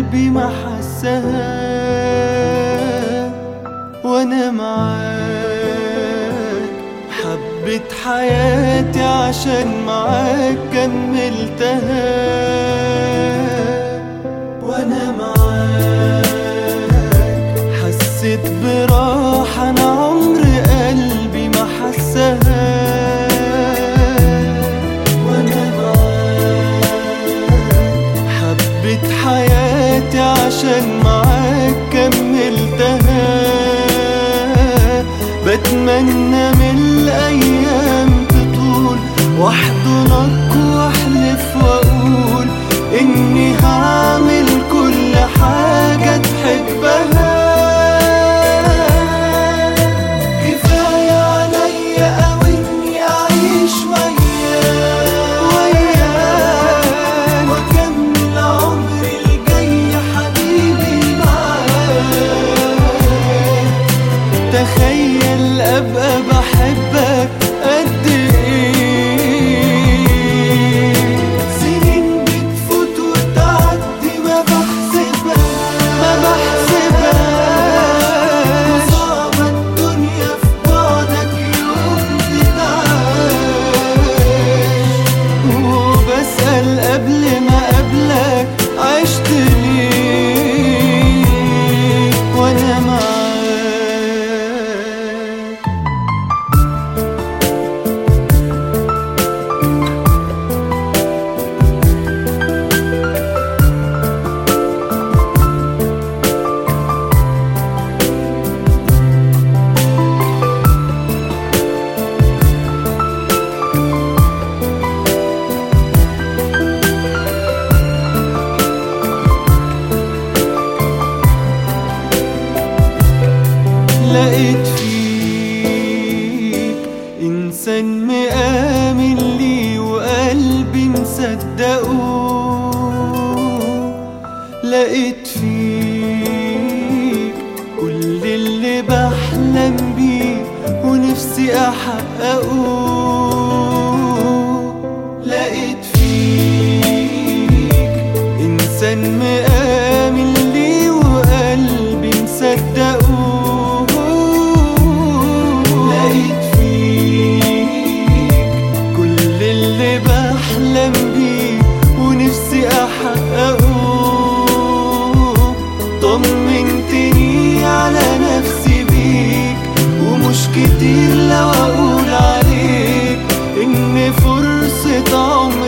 قلبي ما حسها وانا معاك حبيت حياتي عشان معاك كملتها وانا معاك حسيت براحة انا عمر قلبي ما حسها وانا معاك حبيت حياتي عشان معاك كملتها بتمنى من الايام تطول واحضنك واحلف واقول اني هعمل كل حاجة تحبها كفاية عليا أوي إني أعيش وياك وياك وأكمل عمري الجاي حبيبي معاك تخيل أبقى بحبك قد إيه سنين بتفوت وتعدي ما بحسبهاش ما بحسبهاش وصعبة الدنيا في بعدك يوم تتعاش وبسأل قبل ما قبلك عشت ليه وانا معاك لقيت فيك إنسان مآمن لي وقلبي مصدقه لقيت فيك كل اللي بحلم بيه ونفسي أحققه لقيت فيك إنسان مآمن لي وقلبي مصدقه لقيت فيك كل اللي بحلم بيه ونفسي أحققه طمنتني على نفسي بيك ومش كتير لو أقول عليك إن فرصة عمري